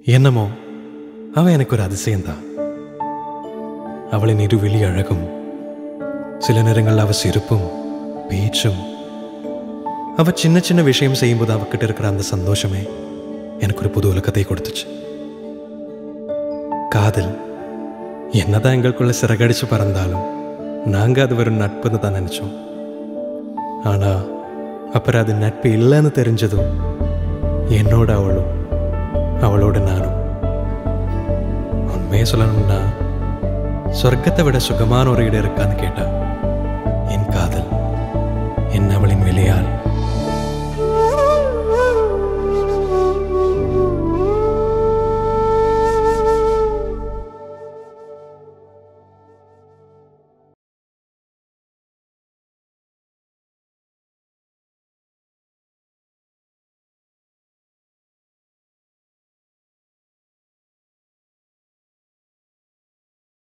என்னமோ அவ எனக்கு ஒரு அதிசயம்தான் அவளின் இருவிழி அழகும் சில நேரங்கள் அவ சிரிப்பும் பேச்சும் அவ சின்ன சின்ன விஷயம் செய்யும்போது அவகிட்ட இருக்கிற அந்த சந்தோஷமே எனக்கு ஒரு புது உலகத்தை கொடுத்துச்சு காதல் என்னதான் எங்களுக்குள்ள சிறகடிச்சு பறந்தாலும் நாங்க அது வெறும் நட்புன்னு தான் நினைச்சோம் ஆனா அப்புறம் அது நட்பு இல்லைன்னு தெரிஞ்சதும் என்னோட அவளும் அவளோட நானும் உண்மையை சொல்லணும்னா சொர்க்கத்தை விட சுகமான ஒரு இடம் இருக்கான்னு கேட்டா